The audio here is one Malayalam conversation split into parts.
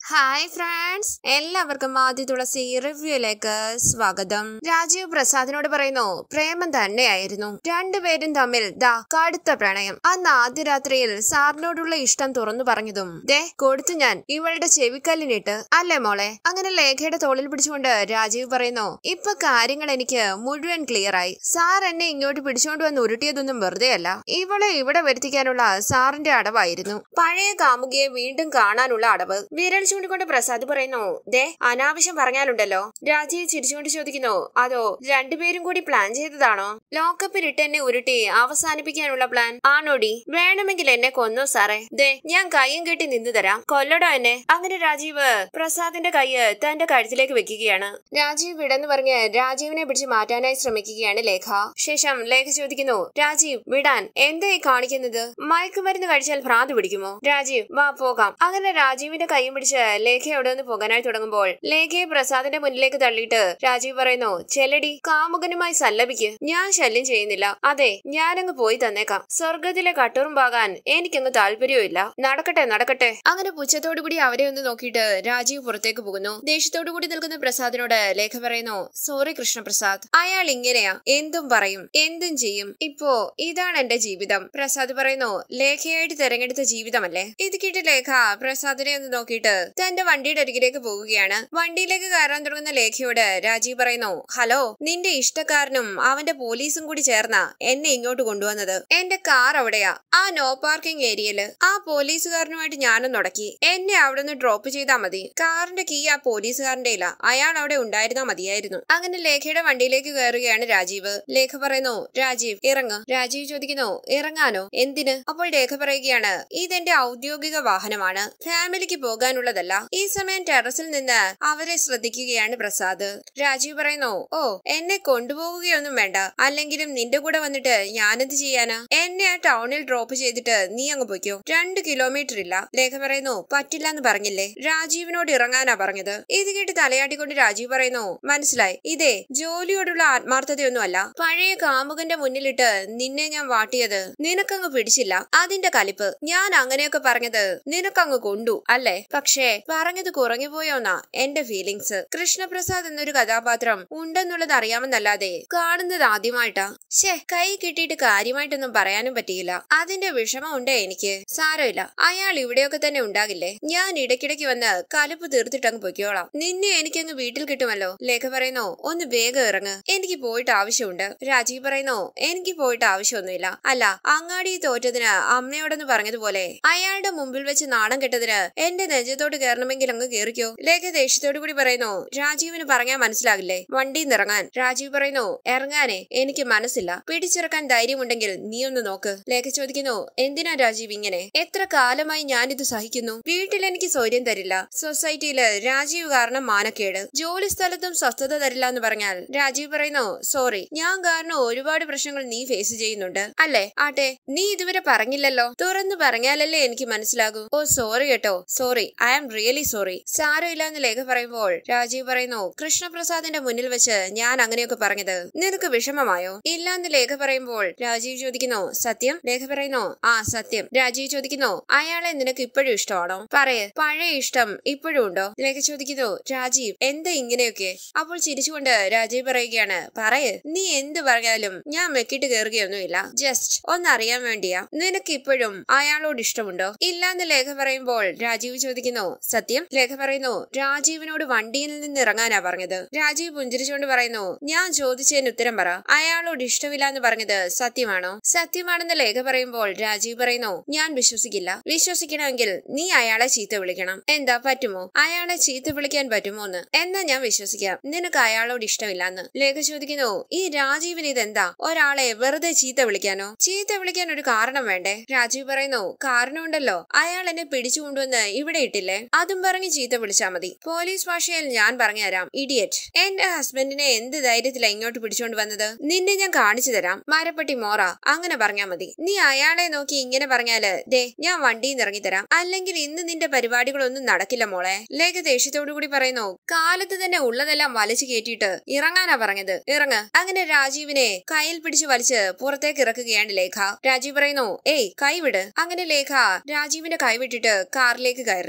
ഹായ് ഫ്രണ്ട്സ് എല്ലാവർക്കും ആദ്യ തുളസി റിവ്യൂയിലേക്ക് സ്വാഗതം രാജീവ് പ്രസാദിനോട് പറയുന്നു പ്രേമം തന്നെയായിരുന്നു രണ്ടുപേരും തമ്മിൽ ദാ കടുത്ത പ്രണയം അന്ന് ആദ്യ രാത്രിയിൽ സാറിനോടുള്ള ഇഷ്ടം തുറന്നു പറഞ്ഞതും ദേ കൊടുത്തു ഞാൻ ഇവളുടെ ചെവിക്കല്ലിനിട്ട് അല്ലേ മോളെ അങ്ങനെ ലേഖയുടെ തോളിൽ പിടിച്ചുകൊണ്ട് രാജീവ് പറയുന്നു ഇപ്പൊ കാര്യങ്ങൾ എനിക്ക് മുഴുവൻ ക്ലിയർ ആയി സാർ എന്നെ ഇങ്ങോട്ട് പിടിച്ചുകൊണ്ട് വന്ന് ഉരുട്ടിയതൊന്നും വെറുതെയല്ല ഇവളെ ഇവിടെ വരുത്തിക്കാനുള്ള സാറിന്റെ അടവായിരുന്നു പഴയ കാമുകിയെ വീണ്ടും കാണാനുള്ള അടവ് വിരൽ ചൂണ്ടിക്കൊണ്ട് പ്രസാദ് പറയുന്നു ദേ അനാവശ്യം പറഞ്ഞാലുണ്ടല്ലോ രാജീവ് ചിരിച്ചുകൊണ്ട് ചോദിക്കുന്നു അതോ രണ്ടുപേരും കൂടി പ്ലാൻ ചെയ്തതാണോ ലോക്കപ്പിൽ ഇട്ട് എന്നെ ഉരുട്ടി അവസാനിപ്പിക്കാനുള്ള പ്ലാൻ ആണോടി വേണമെങ്കിൽ എന്നെ കൊന്നോ സാറേ ദേ ഞാൻ കൈയും കെട്ടി നിന്നു തരാം കൊല്ലടോ എന്നെ അങ്ങനെ രാജീവ് പ്രസാദിന്റെ കൈ തന്റെ കഴുത്തിലേക്ക് വെക്കുകയാണ് രാജീവ് വിടെന്ന് പറഞ്ഞ് രാജീവിനെ പിടിച്ച് മാറ്റാനായി ശ്രമിക്കുകയാണ് ലേഖ ശേഷം ലേഖ ചോദിക്കുന്നു രാജീവ് വിടാൻ എന്തായി കാണിക്കുന്നത് മയക്കുമരുന്ന് കഴിച്ചാൽ ഭ്രാന്ത് പിടിക്കുമോ രാജീവ് വാ പോകാം അങ്ങനെ രാജീവിന്റെ കൈയും പിടിച്ച് ലേഖ അവിടെ നിന്ന് പോകാനായി തുടങ്ങുമ്പോൾ ലേഖയെ പ്രസാദിന്റെ മുന്നിലേക്ക് തള്ളിയിട്ട് രാജീവ് പറയുന്നു ചെല്ലടി കാമുകനുമായി സല്ലപിക്ക് ഞാൻ ശല്യം ചെയ്യുന്നില്ല അതെ ഞാനങ്ങ് പോയി തന്നേക്കാം സ്വർഗത്തിലെ കട്ടുറുമ്പാകാൻ എനിക്കങ്ങ് താല്പര്യമില്ല നടക്കട്ടെ നടക്കട്ടെ അങ്ങനെ പുച്ഛത്തോടു കൂടി അവരെ ഒന്ന് നോക്കിയിട്ട് രാജീവ് പുറത്തേക്ക് പോകുന്നു ദേഷ്യത്തോടു കൂടി നിൽക്കുന്ന പ്രസാദിനോട് ലേഖ പറയുന്നു സോറി കൃഷ്ണപ്രസാദ് അയാൾ ഇങ്ങനെയാ എന്തും പറയും എന്തും ചെയ്യും ഇപ്പോ ഇതാണ് എന്റെ ജീവിതം പ്രസാദ് പറയുന്നു ലേഖയായിട്ട് തെരഞ്ഞെടുത്ത ജീവിതമല്ലേ ഇത് കേട്ട് ലേഖ പ്രസാദിനെ ഒന്ന് നോക്കിയിട്ട് തന്റെ വണ്ടിയുടെ അരികിലേക്ക് പോകുകയാണ് വണ്ടിയിലേക്ക് കയറാൻ തുടങ്ങുന്ന ലേഖയോട് രാജീവ് പറയുന്നു ഹലോ നിന്റെ ഇഷ്ടക്കാരനും അവന്റെ പോലീസും കൂടി ചേർന്ന എന്നെ ഇങ്ങോട്ട് കൊണ്ടുവന്നത് എന്റെ കാർ അവിടെയാ ആ നോ പാർക്കിംഗ് ഏരിയയില് ആ പോലീസുകാരനുമായിട്ട് ഞാനും നടക്കി എന്നെ അവിടെ നിന്ന് ഡ്രോപ്പ് ചെയ്താൽ മതി കാറിന്റെ കീ ആ പോലീസുകാരന്റെ ഇല്ല അയാൾ അവിടെ ഉണ്ടായിരുന്നാ മതിയായിരുന്നു അങ്ങനെ ലേഖയുടെ വണ്ടിയിലേക്ക് കയറുകയാണ് രാജീവ് ലേഖ പറയുന്നു രാജീവ് ഇറങ്ങ് രാജീവ് ചോദിക്കുന്നു ഇറങ്ങാനോ എന്തിന് അപ്പോൾ രേഖ പറയുകയാണ് ഇതെന്റെ ഔദ്യോഗിക വാഹനമാണ് ഫാമിലിക്ക് പോകാനുള്ളതല്ല ഈ സമയം ടെറസിൽ നിന്ന് അവരെ ശ്രദ്ധിക്കുകയാണ് പ്രസാദ് രാജീവ് പറയുന്നു ഓ എന്നെ കൊണ്ടുപോകുകയൊന്നും വേണ്ട അല്ലെങ്കിലും നിന്റെ കൂടെ വന്നിട്ട് ഞാനെന്ത് ചെയ്യാനാ എന്നെ ആ ടൗണിൽ ഡ്രോപ്പ് ചെയ്തിട്ട് നീ അങ്ങ് പൊയ്ക്കോ രണ്ട് കിലോമീറ്റർ ഇല്ല ലേഖ പറയുന്നു പറ്റില്ല എന്ന് പറഞ്ഞില്ലേ രാജീവിനോട് ഇറങ്ങാനാ പറഞ്ഞത് ഇത് കേട്ട് തലയാട്ടിക്കൊണ്ട് രാജീവ് പറയുന്നു മനസ്സിലായി ഇതേ ജോലിയോടുള്ള ആത്മാർത്ഥതയൊന്നുമല്ല പഴയ കാമുകന്റെ മുന്നിലിട്ട് നിന്നെ ഞാൻ വാട്ടിയത് നിനക്കങ്ങ് പിടിച്ചില്ല അതിന്റെ കലിപ്പ് ഞാൻ അങ്ങനെയൊക്കെ പറഞ്ഞത് നിനക്കങ്ങ് കൊണ്ടു അല്ലേ പക്ഷേ പറഞ്ഞത് കുറഞ്ഞു പോയോന്നാ എന്റെ ഫീലിങ്സ് കൃഷ്ണപ്രസാദ് എന്നൊരു കഥാപാത്രം ഉണ്ടെന്നുള്ളത് അറിയാമെന്നല്ലാതെ കാണുന്നത് ആദ്യമായിട്ടാ ഷേ കൈ കിട്ടിയിട്ട് കാര്യമായിട്ടൊന്നും പറയാനും പറ്റിയില്ല അതിന്റെ വിഷമം ഉണ്ടേ എനിക്ക് സാരമില്ല അയാൾ ഇവിടെയൊക്കെ തന്നെ ഉണ്ടാകില്ലേ ഞാൻ ഇടയ്ക്കിടയ്ക്ക് വന്ന് കലിപ്പ് തീർത്തിട്ടങ്ങ് പൊയ്ക്കോളാം നിന്നെ എനിക്കങ്ങ് വീട്ടിൽ കിട്ടുമല്ലോ ലേഖ പറയുന്നു ഒന്ന് വേഗം ഇറങ്ങ് എനിക്ക് പോയിട്ട് ആവശ്യമുണ്ട് രാജീവ് പറയുന്നു എനിക്ക് പോയിട്ട് ആവശ്യമൊന്നുമില്ല അല്ല അങ്ങാടി തോറ്റതിന് അമ്മയോടെന്ന് പറഞ്ഞതുപോലെ അയാളുടെ മുമ്പിൽ വെച്ച് നാണം കെട്ടതിന് എന്റെ നെഞ്ചത്തോട്ട് കയറണമെങ്കിൽ അങ്ങ് കേറിക്കോ ലേഖ ദേഷ്യത്തോടു കൂടി പറയുന്നു രാജീവിന് പറഞ്ഞാൽ മനസ്സിലാകില്ലേ വണ്ടിയിൽ നിന്ന് ഇറങ്ങാൻ രാജീവ് പറയുന്നു ഇറങ്ങാനേ എനിക്ക് മനസ്സില്ല പിടിച്ചിറക്കാൻ ധൈര്യമുണ്ടെങ്കിൽ നീ ഒന്ന് നോക്ക് ലേഖ ചോദിക്കുന്നു എന്തിനാ രാജീവ് ഇങ്ങനെ എത്ര കാലമായി ഞാനിത് സഹിക്കുന്നു വീട്ടിൽ എനിക്ക് സൗര്യം തരില്ല സൊസൈറ്റിയില് രാജീവ് കാരണം മാനക്കേട് ജോലി സ്ഥലത്തും സ്വസ്ഥത തരില്ല എന്ന് പറഞ്ഞാൽ രാജീവ് പറയുന്നു സോറി ഞാൻ കാരണം ഒരുപാട് പ്രശ്നങ്ങൾ നീ ഫേസ് ചെയ്യുന്നുണ്ട് അല്ലേ ആട്ടെ നീ ഇതുവരെ പറഞ്ഞില്ലല്ലോ തുറന്നു പറഞ്ഞാലല്ലേ എനിക്ക് മനസ്സിലാകൂ ഓ സോറി കേട്ടോ sorry I am really sorry സാരമില്ല എന്ന് ലേഖ പറയുമ്പോൾ രാജീവ് പറയുന്നു കൃഷ്ണപ്രസാദിന്റെ മുന്നിൽ വെച്ച് ഞാൻ അങ്ങനെയൊക്കെ പറഞ്ഞത് നിനക്ക് വിഷമമായോ ഇല്ല എന്ന് ലേഖ പറയുമ്പോൾ രാജീവ് ചോദിക്കുന്നു സത്യം ലേഖ പറയുന്നു ആ സത്യം രാജീവ് ചോദിക്കുന്നു അയാളെ നിനക്ക് ഇപ്പോഴും ഇഷ്ടമാണോ പറയ് പഴയ ഇഷ്ടം ഇപ്പോഴും ഉണ്ടോ ലേഖ ചോദിക്കുന്നു രാജീവ് എന്താ ഇങ്ങനെയൊക്കെ അപ്പോൾ ചിരിച്ചുകൊണ്ട് രാജീവ് പറയുകയാണ് പറയ് നീ എന്ത് പറഞ്ഞാലും ഞാൻ മെക്കിട്ട് കയറുകയൊന്നുമില്ല ജസ്റ്റ് ഒന്നറിയാൻ വേണ്ടിയാ നിനക്ക് ഇപ്പോഴും അയാളോട് ഇഷ്ടമുണ്ടോ ഇല്ല എന്ന് ലേഖ പറയുമ്പോൾ രാജീവ് ചോദിക്കുന്നു സത്യം ലേഖ പറയുന്നു രാജീവിനോട് വണ്ടിയിൽ നിന്ന് ഇറങ്ങാനാ പറഞ്ഞത് രാജീവ് പുഞ്ചിരിച്ചുകൊണ്ട് പറയുന്നു ഞാൻ ചോദിച്ചതിന് ഉത്തരം പറ അയാളോട് ഇഷ്ടമില്ല എന്ന് പറഞ്ഞത് സത്യമാണോ സത്യമാണെന്ന് ലേഖ പറയുമ്പോൾ രാജീവ് പറയുന്നു ഞാൻ വിശ്വസിക്കില്ല വിശ്വസിക്കണമെങ്കിൽ നീ അയാളെ ചീത്ത വിളിക്കണം എന്താ പറ്റുമോ അയാളെ ചീത്ത വിളിക്കാൻ പറ്റുമോ എന്ന് എന്നാ ഞാൻ വിശ്വസിക്കാം നിനക്ക് അയാളോട് ഇഷ്ടമില്ലെന്ന് ലേഖ ചോദിക്കുന്നു ഈ രാജീവിന് ഇതെന്താ ഒരാളെ വെറുതെ ചീത്ത വിളിക്കാനോ ചീത്ത വിളിക്കാൻ ഒരു കാരണം വേണ്ടേ രാജീവ് പറയുന്നു കാരണമുണ്ടല്ലോ അയാൾ എന്നെ പിടിച്ചു കൊണ്ടുവന്ന് ഇവിടെ ഇട്ടില്ലേ അതും പറഞ്ഞ് ചീത്ത വിളിച്ചാ മതി പോലീസ് ഭാഷയിൽ ഞാൻ പറഞ്ഞുതരാം ഇഡിയറ്റ് എന്റെ ഹസ്ബൻഡിനെ എന്ത് ധൈര്യത്തിലാ ഇങ്ങോട്ട് പിടിച്ചോണ്ട് വന്നത് നിന്നെ ഞാൻ കാണിച്ചു തരാം മരപ്പട്ടി മോറ അങ്ങനെ പറഞ്ഞാ മതി നീ അയാളെ നോക്കി ഇങ്ങനെ പറഞ്ഞാല് ദേ ഞാൻ വണ്ടിയിൽ നിന്ന് ഇറങ്ങി തരാം അല്ലെങ്കിൽ ഇന്ന് നിന്റെ പരിപാടികളൊന്നും നടക്കില്ല മോളെ ലേഖ ദേഷ്യത്തോടു കൂടി പറയുന്നു കാലത്ത് തന്നെ ഉള്ളതെല്ലാം വലിച്ചു കയറ്റിയിട്ട് ഇറങ്ങാനാ പറഞ്ഞത് ഇറങ്ങ് അങ്ങനെ രാജീവിനെ കയ്യിൽ പിടിച്ച് വലിച്ച് പുറത്തേക്ക് ഇറക്കുകയാണ് ലേഖ രാജീവ് പറയുന്നു ഏയ് കൈവിട് അങ്ങനെ ലേഖ രാജീവിന്റെ കൈവിട്ടിട്ട് കാറിലേക്ക് കയറുന്നു എടി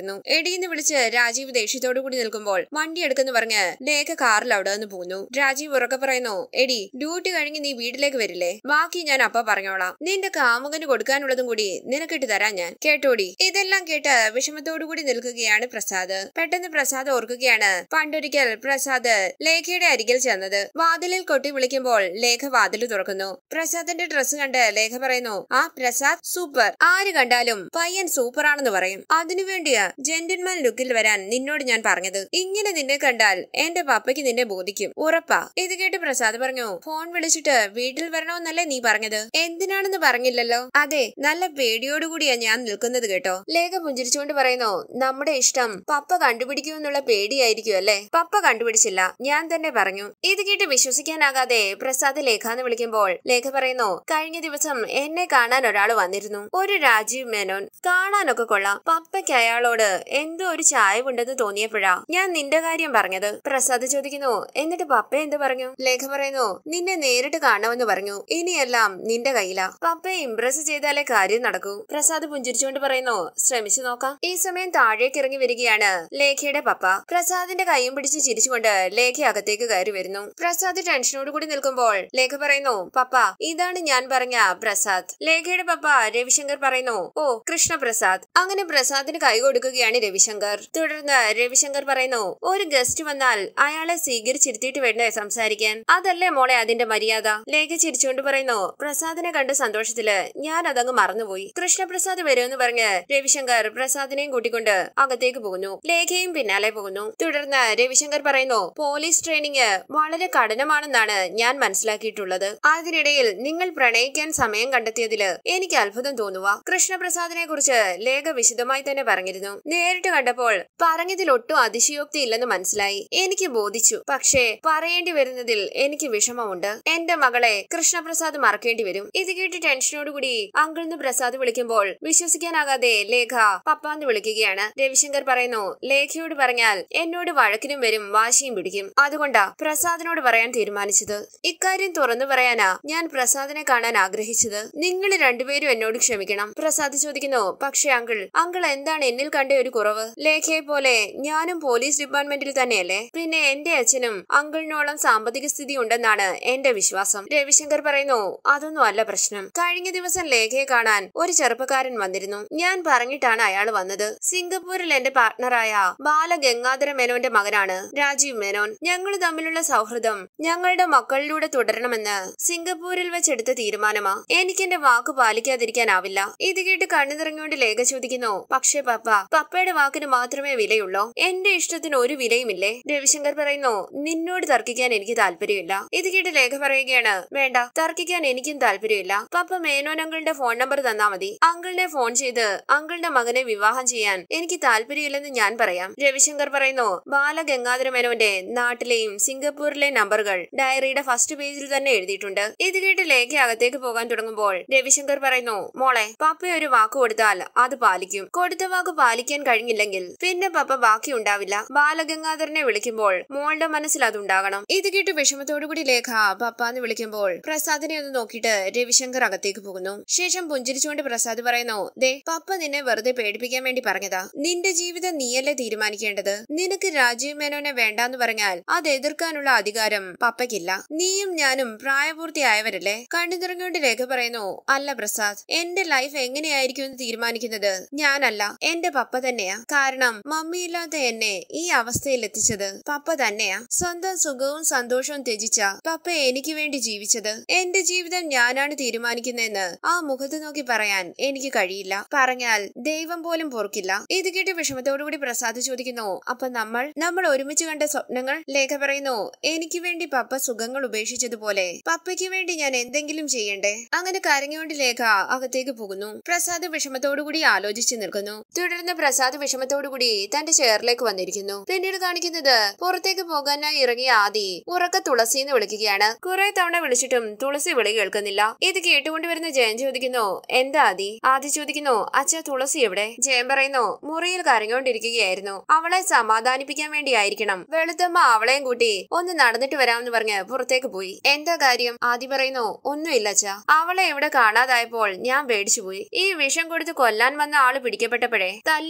എടീന്ന് വിളിച്ച് രാജീവ് ദേഷ്യത്തോടു കൂടി നിൽക്കുമ്പോൾ വണ്ടി എടുക്കെന്ന് പറഞ്ഞ് ലേഖ കാറിൽ അവിടെ നിന്ന് പോന്നു രാജീവ് ഉറക്കെ പറയുന്നു എടി ഡ്യൂട്ടി കഴിഞ്ഞ് നീ വീട്ടിലേക്ക് വരില്ലേ ബാക്കി ഞാൻ അപ്പ പറഞ്ഞോളാം നിന്റെ കാമുകന് കൊടുക്കാനുള്ളതും കൂടി നിനക്കിട്ട് തരാം ഞാൻ കേട്ടോടി ഇതെല്ലാം കേട്ട് വിഷമത്തോടു കൂടി നിൽക്കുകയാണ് പ്രസാദ് പെട്ടെന്ന് പ്രസാദ് ഓർക്കുകയാണ് പണ്ടൊരിക്കൽ പ്രസാദ് ലേഖയുടെ അരികിൽ ചെന്നത് വാതിലിൽ കൊട്ടി വിളിക്കുമ്പോൾ ലേഖ വാതിൽ തുറക്കുന്നു പ്രസാദിന്റെ ഡ്രസ്സ് കണ്ട് ലേഖ പറയുന്നു ആ പ്രസാദ് സൂപ്പർ ആര് കണ്ടാലും പയ്യൻ സൂപ്പർ ആണെന്ന് പറയും അതിനുവേണ്ടിയാ ജെന്റിൽമാൻ ലുക്കിൽ വരാൻ നിന്നോട് ഞാൻ പറഞ്ഞത് ഇങ്ങനെ നിന്നെ കണ്ടാൽ എന്റെ പപ്പയ്ക്ക് നിന്നെ ബോധിക്കും ഉറപ്പാ ഇത് കേട്ട് പ്രസാദ് പറഞ്ഞു ഫോൺ വിളിച്ചിട്ട് വീട്ടിൽ വരണമെന്നല്ലേ നീ പറഞ്ഞത് എന്തിനാണെന്ന് പറഞ്ഞില്ലല്ലോ അതെ നല്ല പേടിയോടുകൂടിയാ ഞാൻ നിൽക്കുന്നത് കേട്ടോ ലേഖ പുഞ്ചിരിച്ചുകൊണ്ട് പറയുന്നു നമ്മുടെ ഇഷ്ടം പപ്പ കണ്ടുപിടിക്കുമെന്നുള്ള പേടിയായിരിക്കും അല്ലേ പപ്പ കണ്ടുപിടിച്ചില്ല ഞാൻ തന്നെ പറഞ്ഞു ഇത് കേട്ട് വിശ്വസിക്കാനാകാതെ പ്രസാദ് ലേഖ എന്ന് വിളിക്കുമ്പോൾ ലേഖ പറയുന്നു കഴിഞ്ഞ ദിവസം എന്നെ കാണാൻ ഒരാൾ വന്നിരുന്നു ഒരു രാജീവ് മേനോൻ കാണാനൊക്കെ കൊള്ളാം പപ്പയ്ക്ക് അയാളോട് എന്തോ ഒരു ചായവുണ്ടെന്ന് തോന്നിയപ്പോഴാ ഞാൻ നിന്റെ കാര്യം പറഞ്ഞത് പ്രസാദ് ചോദിക്കുന്നു എന്നിട്ട് പപ്പ എന്ത് പറഞ്ഞു ലേഖ പറയുന്നു നിന്നെ നേരിട്ട് കാണണമെന്ന് പറഞ്ഞു ഇനിയെല്ലാം നിന്റെ കയ്യിലാ പപ്പയെ ഇംപ്രസ് ചെയ്താലേ കാര്യം നടക്കൂ പ്രസാദ് പുഞ്ചിരിച്ചുകൊണ്ട് പറയുന്നു ശ്രമിച്ചു നോക്കാം ഈ സമയം താഴേക്ക് ഇറങ്ങി വരികയാണ് ലേഖയുടെ പപ്പ പ്രസാദിന്റെ കൈയും പിടിച്ച് ചിരിച്ചുകൊണ്ട് ലേഖ അകത്തേക്ക് കയറി വരുന്നു പ്രസാദ് ടെൻഷനോട് കൂടി നിൽക്കുമ്പോൾ ലേഖ പറയുന്നു പപ്പ ഇതാണ് ഞാൻ പറഞ്ഞ പ്രസാദ് ലേഖയുടെ പപ്പ രവിശങ്കർ പറയുന്നു ഓ കൃഷ്ണപ്രസാദ് അങ്ങനെ പ്രസാദിന് കൈ കൊടുക്കുകയാണ് രവിശങ്കർ തുടർന്ന് രവിശങ്കർ പറയുന്നു ഒരു ഗസ്റ്റ് വന്നാൽ അയാളെ സ്വീകരിച്ചിരുത്തിയിട്ട് വേണ്ടേ സംസാരിക്കാൻ അതല്ലേ മോളെ അതിന്റെ മര്യാദ ലേഖ ചിരിച്ചുകൊണ്ട് പറയുന്നു പ്രസാദിനെ കണ്ട സന്തോഷത്തില് ഞാൻ അതങ്ങ് മറന്നുപോയി കൃഷ്ണപ്രസാദ് വരുമെന്ന് പറഞ്ഞ് രവിശങ്കർ പ്രസാദിനെയും കൂട്ടിക്കൊണ്ട് അകത്തേക്ക് പോകുന്നു ലേഖയും പിന്നാലെ പോകുന്നു തുടർന്ന് രവിശങ്കർ പറയുന്നു പോലീസ് ട്രെയിനിങ് വളരെ കഠിനമാണെന്നാണ് ഞാൻ മനസ്സിലാക്കിയിട്ടുള്ളത് അതിനിടയിൽ നിങ്ങൾ പ്രണയിക്കാൻ സമയം കണ്ടെത്തിയതില് എനിക്ക് അത്ഭുതം തോന്നുക കൃഷ്ണപ്രസാദിനെ കുറിച്ച് ലേഖ വിശദമായി തന്നെ പറഞ്ഞിരുന്നു നേരിട്ട് കണ്ടപ്പോൾ പറഞ്ഞതിൽ ഒട്ടും അതിശയോക്തി ഇല്ലെന്ന് മനസ്സിലായി എനിക്ക് ബോധിച്ചു പക്ഷേ പറയേണ്ടി വരുന്നതിൽ എനിക്ക് വിഷമമുണ്ട് എന്റെ മകളെ കൃഷ്ണപ്രസാദ് മറക്കേണ്ടി വരും ഇത് കേട്ട് ടെൻഷനോടുകൂടി അങ്കിൾന്ന് പ്രസാദ് വിളിക്കുമ്പോൾ വിശ്വസിക്കാനാകാതെ ലേഖ പപ്പാന്ന് വിളിക്കുകയാണ് രവിശങ്കർ പറയുന്നു ലേഖയോട് പറഞ്ഞാൽ എന്നോട് വഴക്കിനും വരും വാശിയും പിടിക്കും അതുകൊണ്ടാ പ്രസാദിനോട് പറയാൻ തീരുമാനിച്ചത് ഇക്കാര്യം തുറന്നു പറയാനാ ഞാൻ പ്രസാദിനെ കാണാൻ ആഗ്രഹിച്ചത് നിങ്ങൾ രണ്ടുപേരും എന്നോട് ക്ഷമിക്കണം പ്രസാദ് ചോദിക്കുന്നു പക്ഷേ അങ്കിൾ അങ്കിൾ എന്താണ് എന്നിൽ കണ്ട ഒരു കുറവ് ലേഖയെ പോലെ ഞാനും പോലീസ് ഡിപ്പാർട്ട്മെന്റിൽ തന്നെയല്ലേ പിന്നെ എന്റെ അച്ഛനും അങ്കിളിനോളം സാമ്പത്തിക സ്ഥിതി ഉണ്ടെന്നാണ് എന്റെ വിശ്വാസം രവിശങ്കർ പറയുന്നു അതൊന്നും അല്ല പ്രശ്നം കഴിഞ്ഞ ദിവസം ലേഖയെ കാണാൻ ഒരു ചെറുപ്പക്കാരൻ വന്നിരുന്നു ഞാൻ പറഞ്ഞിട്ടാണ് അയാൾ വന്നത് സിംഗപ്പൂരിൽ എന്റെ പാർട്ട്ണറായ ബാലഗംഗാധര മേനോന്റെ മകനാണ് രാജീവ് മേനോൻ ഞങ്ങൾ തമ്മിലുള്ള സൗഹൃദം ഞങ്ങളുടെ മക്കളിലൂടെ തുടരണമെന്ന് സിംഗപ്പൂരിൽ വെച്ചെടുത്ത തീരുമാനമാ എനിക്ക് എന്റെ വാക്ക് പാലിക്കാതിരിക്കാനാവില്ല ഇത് കേട്ട് കണ്ണു നിറഞ്ഞുകൊണ്ട് ലേഖ ചോദിക്കുന്നു പക്ഷേ പപ്പ പപ്പയുടെ വാക്കിന് മാത്രമേ വിലയുള്ളൂ എന്റെ ഇഷ്ടത്തിന് ഒരു വിലയുമില്ലേ രവിശങ്കർ പറയുന്നു നിന്നോട് തർക്കിക്കാൻ എനിക്ക് താല്പര്യമില്ല ഇത് കേട്ട് ലേഖ പറയുകയാണ് വേണ്ട തർക്കിക്കാൻ എനിക്കും താല്പര്യമില്ല പപ്പ മേനോൻ അങ്കിളിന്റെ ഫോൺ നമ്പർ തന്നാ മതി അങ്കിളിനെ ഫോൺ ചെയ്ത് അങ്കിളിന്റെ മകനെ വിവാഹം ചെയ്യാൻ എനിക്ക് താല്പര്യമില്ലെന്ന് ഞാൻ പറയാം രവിശങ്കർ പറയുന്നു ബാലഗംഗാധര മേനോന്റെ നാട്ടിലെയും സിംഗപ്പൂരിലെയും നമ്പറുകൾ ഡയറിയുടെ ഫസ്റ്റ് പേജിൽ തന്നെ എഴുതിയിട്ടുണ്ട് ഇത് കേട്ട് ലേഖ അകത്തേക്ക് പോകാൻ തുടങ്ങുമ്പോൾ രവിശങ്കർ പറയുന്നു മോളെ പപ്പ ഒരു വാക്ക് കൊടുത്താൽ അത് പാലിക്കും കൊടുത്ത വാക്ക് പാലിക്കാൻ കഴിഞ്ഞില്ലെങ്കിൽ പിന്നെ പപ്പ ബാക്കി ഉണ്ടാവില്ല ബാലഗംഗാധരനെ വിളിക്കുമ്പോൾ മോളുടെ മനസ്സിൽ അതുണ്ടാകണം ഇത് കേട്ട് വിഷമത്തോടുകൂടി ലേഖ പപ്പ എന്ന് വിളിക്കുമ്പോൾ പ്രസാദിനെ ഒന്ന് നോക്കിയിട്ട് രവിശങ്കർ അകത്തേക്ക് പോകുന്നു ശേഷം പുഞ്ചിരിച്ചുകൊണ്ട് പ്രസാദ് പറയുന്നു ദേ പപ്പ നിന്നെ വെറുതെ പേടിപ്പിക്കാൻ വേണ്ടി പറഞ്ഞതാ നിന്റെ ജീവിതം നീയല്ലേ തീരുമാനിക്കേണ്ടത് നിനക്ക് രാജീവ് മേനോനെ വേണ്ടാന്ന് പറഞ്ഞാൽ അത് എതിർക്കാനുള്ള അധികാരം പപ്പയ്ക്കില്ല നീയും ഞാനും പ്രായപൂർത്തിയായവരല്ലേ കണ്ണു നിറഞ്ഞുകൊണ്ട് രേഖ പറയുന്നു അല്ല പ്രസാദ് എന്റെ ലൈഫ് എങ്ങനെയായിരിക്കും എന്ന് തീരുമാനിക്കുന്നത് ഞാനല്ല എന്റെ പപ്പ തന്നെയാ കാരണം മമ്മിയില്ലാത്ത എന്നെ ഈ അവസ്ഥയിൽ എത്തിച്ചത് പപ്പ തന്നെയാ സ്വന്തം സുഖവും സന്തോഷവും ത്യജിച്ച പപ്പ എനിക്ക് വേണ്ടി ജീവിച്ചത് എന്റെ ജീവിതം ഞാനാണ് തീരുമാനിക്കുന്നതെന്ന് ആ മുഖത്ത് നോക്കി പറയാൻ എനിക്ക് കഴിയില്ല പറഞ്ഞാൽ ദൈവം പോലും പൊറുക്കില്ല ഇത് കേട്ട് വിഷമത്തോടുകൂടി പ്രസാദ് ചോദിക്കുന്നു അപ്പൊ നമ്മൾ നമ്മൾ ഒരുമിച്ച് കണ്ട സ്വപ്നങ്ങൾ ലേഖ പറയുന്നു എനിക്ക് വേണ്ടി പപ്പ സുഖങ്ങൾ ഉപേക്ഷിച്ചതുപോലെ പപ്പയ്ക്ക് വേണ്ടി ഞാൻ എന്തെങ്കിലും ചെയ്യണ്ടേ അങ്ങനെ കരഞ്ഞുകൊണ്ട് ലേഖ അകത്തേക്ക് പോകുന്നു പ്രസാദ് വിഷമത്തോടുകൂടി ആലോചിച്ച് നിൽക്കുന്നു തുടർന്ന് പ്രസാദ് വിഷമത്തോടുകൂടി തന്റെ ചെയറിലേക്ക് വന്നിരിക്കുന്നു പിന്നീട് കാണിക്കുന്നത് പുറത്തേക്ക് പോകാനായി ഇറങ്ങിയ ആദി ഉറക്ക തുളസി എന്ന് വിളിക്കുകയാണ് കുറെ തവണ വിളിച്ചിട്ടും തുളസി വിളി കേൾക്കുന്നില്ല ഇത് കേട്ടുകൊണ്ടുവരുന്ന ജയൻ ചോദിക്കുന്നു എന്താ ആദി ആദി ചോദിക്കുന്നു അച്ഛ തുളസി എവിടെ ജയൻ പറയുന്നു മുറിയിൽ കരഞ്ഞുകൊണ്ടിരിക്കുകയായിരുന്നു അവളെ സമാധാനിപ്പിക്കാൻ വേണ്ടിയായിരിക്കണം വെളുത്തമ്മ അവളെയും കൂട്ടി ഒന്ന് നടന്നിട്ട് വരാമെന്ന് പറഞ്ഞ് പുറത്തേക്ക് പോയി എന്താ കാര്യം ആദി പറയുന്നു ഒന്നുമില്ല അച്ഛ അവളെ ഇവിടെ കാണാതായപ്പോൾ ഞാൻ പേടിച്ചുപോയി ഈ വിഷം കൊടുത്ത് കൊല്ലാൻ വന്ന ആള് പിടിക്കപ്പെട്ടപ്പോഴേ തല്ലിക്കൊന്ന് കുഴി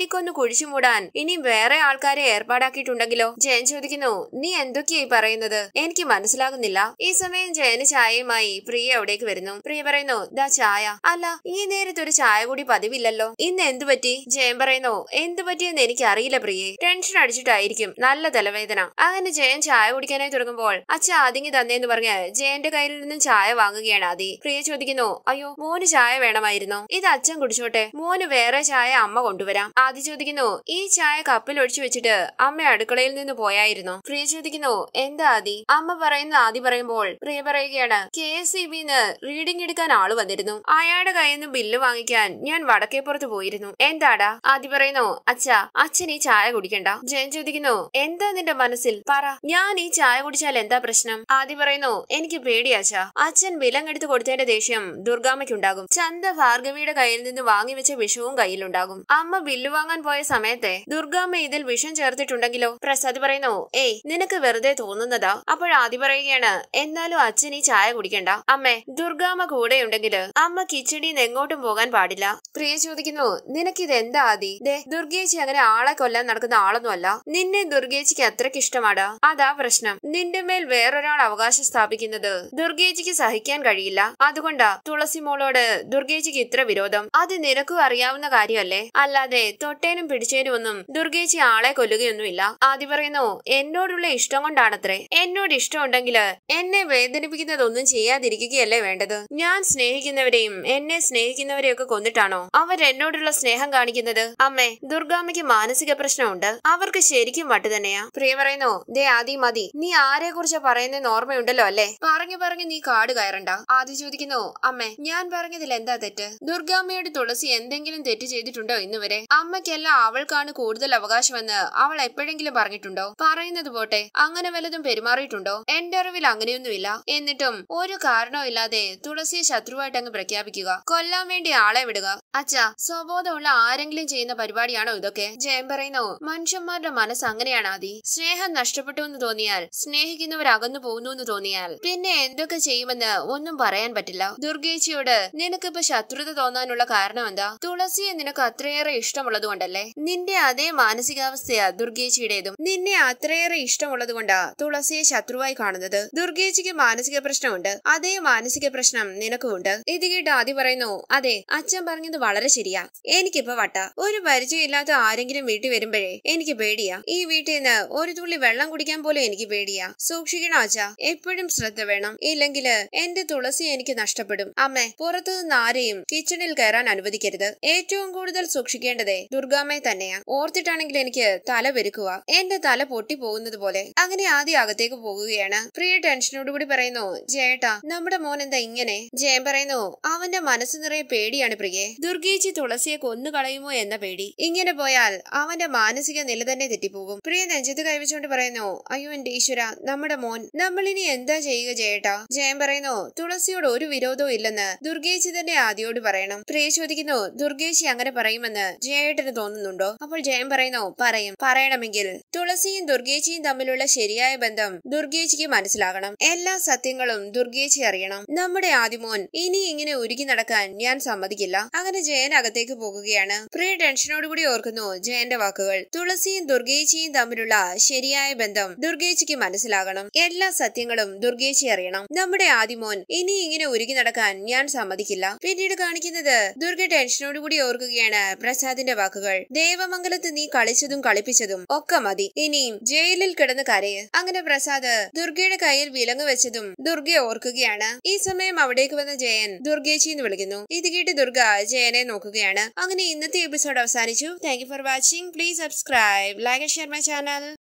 കുഴിച്ചു മൂടാൻ ഇനി വേറെ ആൾക്കാരെ ഏർപ്പാടാക്കിയിട്ടുണ്ടെങ്കിലോ ജയൻ ചോദിക്കുന്നു നീ എന്തൊക്കെയായി പറയുന്നത് എനിക്ക് മനസ്സിലാകുന്നില്ല ഈ സമയം ജയന് ചായയുമായി പ്രിയ അവിടേക്ക് വരുന്നു പ്രിയ പറയുന്നു ദാ ചായ അല്ല ഈ നേരത്തെ ഒരു ചായ കൂടി പതിവില്ലല്ലോ ഇന്ന് എന്തു പറ്റി ജയൻ പറയുന്നു എന്തു പറ്റിയെന്ന് എനിക്ക് അറിയില്ല പ്രിയെ ടെൻഷൻ അടിച്ചിട്ടായിരിക്കും നല്ല തലവേദന അങ്ങനെ ജയൻ ചായ കുടിക്കാനായി തുടങ്ങുമ്പോൾ അച്ഛ ആദിങ്ങി തന്നേന്ന് പറഞ്ഞ് ജയന്റെ കയ്യിൽ നിന്നും ചായ വാങ്ങുകയാണ് ആദി പ്രിയ ചോദിക്കുന്നു അയ്യോ മോന് ചായ വേണമായിരുന്നോ ഇത് അച്ഛൻ കുടിച്ചോട്ടെ മോന് വേറെ ചായ അമ്മ കൊണ്ടുവരാം ആദി ചോദിക്കുന്നു ഈ ചായ കപ്പിൽ ഒഴിച്ചു വെച്ചിട്ട് അമ്മ അടുക്കളയിൽ നിന്ന് പോയായിരുന്നു പ്രിയ ചോദിക്കുന്നു എന്താ ആദി അമ്മ പറയുന്ന ആദി പറയുമ്പോൾ പ്രിയ പറയുകയാണ് കെ എസ് സി ബിന്ന് റീഡിംഗ് എടുക്കാൻ ആള് വന്നിരുന്നു അയാളുടെ കയ്യിൽ നിന്ന് ബില്ല് വാങ്ങിക്കാൻ ഞാൻ വടക്കേപ്പുറത്ത് പോയിരുന്നു എന്താടാ ആദി പറയുന്നു അച്ഛാ അച്ഛൻ ഈ ചായ കുടിക്കണ്ട ജയൻ ചോദിക്കുന്നു എന്താ നിന്റെ മനസ്സിൽ പറ ഞാൻ ഈ ചായ കുടിച്ചാൽ എന്താ പ്രശ്നം ആദി പറയുന്നു എനിക്ക് പേടിയാച്ചാ അച്ഛൻ വിലങ്ങെടുത്ത് കൊടുത്തതിന്റെ ദേഷ്യം ദുർഗാമ്മയ്ക്കുണ്ടാകും ചന്ത ഭാർഗവിയുടെ കയ്യിൽ നിന്ന് വാങ്ങിവെച്ച വിഷവും കയ്യിലുണ്ടാകും അമ്മ ബില്ല് വാങ്ങാൻ പോയ സമയത്തെ ദുർഗാമ്മ ഇതിൽ വിഷം ചേർത്തിട്ടുണ്ടെങ്കിലോ പ്രസാദ് പറയുന്നു ഏയ് നിനക്ക് വെറുതെ തോന്നുന്നതാ അപ്പോൾ ആദി പറയുകയാണ് എന്നാലും അച്ഛൻ ഈ ചായ കുടിക്കണ്ട അമ്മേ ദുർഗാമ്മ കൂടെയുണ്ടെങ്കിൽ അമ്മ കിച്ചടിന്ന് എങ്ങോട്ടും പോകാൻ പാടില്ല പ്രിയ ചോദിക്കുന്നു നിനക്കിത് എന്താ ആദി ദേ ദുർഗേച്ചി അങ്ങനെ ആളെ കൊല്ലാൻ നടക്കുന്ന ആളൊന്നുമല്ല നിന്നെ ദുർഗേച്ചിക്ക് അത്രയ്ക്ക് ഇഷ്ടമാടാ അതാ പ്രശ്നം നിന്റെ മേൽ വേറൊരാൾ അവകാശം സ്ഥാപിക്കുന്നത് ദുർഗേച്ചിക്ക് സഹിക്കാൻ കഴിയില്ല അതുകൊണ്ടാ തുളസി മോളോട് ദുർഗേച്ചിക്ക് ഇത്ര വിരോധം അത് നിനക്കും അറിയാവുന്ന കാര്യമല്ലേ അല്ലാതെ തൊട്ടേനും പിടിച്ചേനും ഒന്നും ദുർഗേച്ചി ആളെ കൊല്ലുകയൊന്നുമില്ല ആദ്യ പറയുന്നു എന്നോടുള്ള ഇഷ്ടം കൊണ്ടാണത്രേ എന്നോട് ഇഷ്ടമുണ്ടെങ്കിൽ എന്നെ വേദനിപ്പിക്കുന്നതൊന്നും ചെയ്യാതിരിക്കുകയല്ലേ വേണ്ടത് ഞാൻ സ്നേഹിക്കുന്നവരെയും എന്നെ സ്നേഹിക്കുന്നവരെയൊക്കെ കൊന്നിട്ടാണോ അവർ എന്നോടുള്ള സ്നേഹം കാണിക്കുന്നത് അമ്മേ ദുർഗാമ്മയ്ക്ക് മാനസിക പ്രശ്നമുണ്ട് അവർക്ക് ശരിക്കും വട്ട് തന്നെയാ പ്രിയ പറയുന്നു ദേ ആദി മതി നീ ആരെ കുറിച്ച് പറയുന്നതെന്ന് ഓർമ്മയുണ്ടല്ലോ അല്ലേ പറഞ്ഞു പറഞ്ഞു നീ കാട് കയറണ്ട ആദി ചോദിക്കുന്നു അമ്മേ ഞാൻ പറഞ്ഞതിൽ എന്താ തെറ്റ് ദുർഗാമ്മയുടെ തുളസി എന്തെങ്കിലും തെറ്റ് ചെയ്തിട്ടുണ്ടോ ഇന്നുവരെ അമ്മയ്ക്കല്ല അവൾക്കാണ് കൂടുതൽ അവകാശമെന്ന് അവൾ എപ്പോഴെങ്കിലും പറഞ്ഞിട്ടുണ്ടോ പറയുന്നത് പോട്ടെ അങ്ങനെ വല്ലതും പെരുമാറിയിട്ടുണ്ടോ എന്റെ അറിവിൽ അങ്ങനെയൊന്നുമില്ല എന്നിട്ടും ഒരു കാരണവുമില്ലാതെ തുളസിയെ ശത്രുവായിട്ട് അങ്ങ് പ്രഖ്യാപിക്കുക കൊല്ലാൻ വേണ്ടി ആളെ വിടുക അച്ഛാ സ്വബോധമുള്ള ആരെങ്കിലും ചെയ്യുന്ന പരിപാടിയാണോ ഇതൊക്കെ ജയം പറയുന്നു മനുഷ്യന്മാരുടെ മനസ്സ് അങ്ങനെയാണ് ആദി സ്നേഹം നഷ്ടപ്പെട്ടു എന്ന് തോന്നിയാൽ സ്നേഹിക്കുന്നവർ അകന്നു പോകുന്നു എന്ന് തോന്നിയാൽ പിന്നെ എന്തൊക്കെ ചെയ്യുമെന്ന് ഒന്നും പറയാൻ പറ്റില്ല ദുർഗേച്ചിയോട് നിനക്കിപ്പോ ശത്രുത തോന്നാനുള്ള കാരണം എന്താ തുളസിയെ നിനക്ക് അത്രയേറെ ഇഷ്ടമുള്ളത് കൊണ്ടല്ലേ നിന്റെ അതേ മാനസികാവസ്ഥയാ ദുർഗേച്ചിയുടേതും നിന്നെ അത്രയേറെ ഇഷ്ടമുള്ളത് കൊണ്ടാ തുളസിയെ ശത്രുവായി കാണുന്നത് ദുർഗേച്ചിക്ക് മാനസിക പ്രശ്നമുണ്ട് അതേ മാനസിക പ്രശ്നം നിനക്കുമുണ്ട് ഇത് കേട്ട് ആദ്യം പറയുന്നു അതെ അച്ഛൻ പറഞ്ഞത് വളരെ ശരിയാ എനിക്കിപ്പോ വട്ട ഒരു പരിചയമില്ലാത്ത ആരെങ്കിലും വീട്ടിൽ വരുമ്പോഴേ എനിക്ക് പേടിയാ ഈ വീട്ടിൽ നിന്ന് ഒരു തുള്ളി വെള്ളം കുടിക്കാൻ പോലും എനിക്ക് പേടിയാ സൂക്ഷിക്കണം അച്ഛാ എപ്പോഴും ശ്രദ്ധ വേണം ഇല്ലെങ്കില് എന്റെ തുളസി എനിക്ക് നഷ്ടപ്പെടും അമ്മേ പുറത്തു നിന്ന് ആരെയും കിച്ചണിൽ കയറാൻ അനുവദിക്കരുത് ഏറ്റവും കൂടുതൽ സൂക്ഷിക്കേണ്ടതേ ദുർഗാമ്മയെ തന്നെയാ ഓർത്തിട്ടാണെങ്കിൽ എനിക്ക് തല പെരുക്കുക എന്റെ തല പൊട്ടി പോകുന്നത് പോലെ അങ്ങനെ ആദ്യം അകത്തേക്ക് പോകുകയാണ് പ്രിയ ടെൻഷനോടുകൂടി പറയുന്നു ജയേട്ടാ നമ്മുടെ മോൻ എന്താ ഇങ്ങനെ ജയൻ പറയുന്നു അവന്റെ മനസ്സ് നിറയെ പേടിയാണ് പ്രിയെ ദുർഗേച്ചി തുളസിയെ കൊന്നു കളയുമോ എന്ന പേടി ഇങ്ങനെ പോയാൽ അവന്റെ മാനസിക നില തന്നെ തെറ്റിപ്പോകും പ്രിയ നെഞ്ചത്ത് കൈവച്ചുകൊണ്ട് പറയുന്നു അയ്യോ എന്റെ ഈശ്വര നമ്മുടെ മോൻ നമ്മൾ ഇനി എന്താ ചെയ്യുക ജയേട്ടാ ജയൻ പറയുന്നു തുളസിയോട് ഒരു വിരോധവും ഇല്ലെന്ന് ദുർഗേച്ചി തന്നെ ആദ്യോട് പറയണം പ്രിയ ചോദിക്കുന്നു ദുർഗേച്ചി അങ്ങനെ പറയുമെന്ന് ജയേട്ടന് തോന്നുന്നുണ്ടോ അപ്പോൾ ജയൻ പറയുന്നു പറയും പറയണമെങ്കിൽ തുളസിയും ദുർഗേച്ചിയും തമ്മിലുള്ള ശരിയായ ബന്ധം ദുർഗേച്ചിക്ക് മനസ്സിലാകണം എല്ലാ സത്യങ്ങളും ദുർഗേച്ചി അറിയണം നമ്മുടെ ആദിമോൻ ഇനി ഇങ്ങനെ ഒരുക്കി നടക്കാൻ ഞാൻ സമ്മതിക്കില്ല അങ്ങനെ ജയൻ അകത്തേക്ക് പോകുകയാണ് പ്രിയ ടെൻഷനോടുകൂടി ഓർക്കുന്നു ജയന്റെ വാക്കുകൾ തുളസിയും ദുർഗേച്ചിയും തമ്മിലുള്ള ശരിയായ ബന്ധം ദുർഗേച്ചിക്ക് മനസ്സിലാകണം എല്ലാ സത്യങ്ങളും ദുർഗേച്ചി അറിയണം നമ്മുടെ ആദിമോൻ ഇനി ഇങ്ങനെ ഒരുക്കി നടക്കാൻ ഞാൻ സമ്മതിക്കില്ല പിന്നീട് കാണിക്കുന്നത് ദുർഗ ടെൻഷനോടുകൂടി ഓർക്കുകയാണ് പ്രസാദിന്റെ വാക്കുകൾ ദേവമംഗലത്ത് നീ കളിച്ചതും കളിപ്പിച്ചതും ഒക്കെ മതി ഇനിയും ജയിലിൽ കിടന്ന് കരയ് അങ്ങനെ പ്രസാദ് ദുർഗയുടെ കയ്യിൽ വിലങ്ങ് വെച്ചതും ദുർഗയെ ഓർക്കുകയാണ് ഈ സമയം അവിടേക്ക് വന്ന ജയൻ ദുർഗേച്ചി എന്ന് വിളിക്കുന്നു ഇത് കേട്ട് ദുർഗ ജയനെ നോക്കുകയാണ് അങ്ങനെ ഇന്നത്തെ എപ്പിസോഡ് അവസാനിച്ചു thank you for watching please subscribe like share my channel